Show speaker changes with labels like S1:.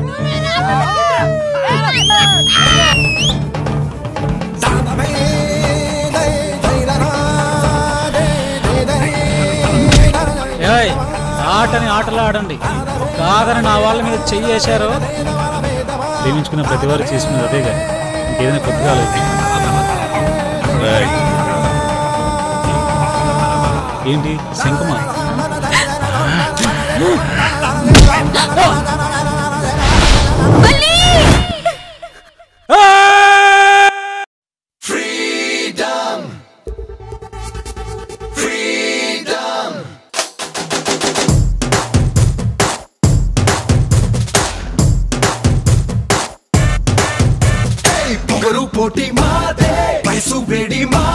S1: ఏయ్ ఆటని ఆటలు ఆడండి కాదని నా వాళ్ళ మీద చెయ్యి వేశారు ప్రేమించుకున్న ప్రతి వారు చేసుకున్నది అదే కానీ ఇంకేదైనా కొత్తగా ఆలోచించు. ఏంటి శంకుమా
S2: పొగరు పోటీ మాదే వయసు వేడి మా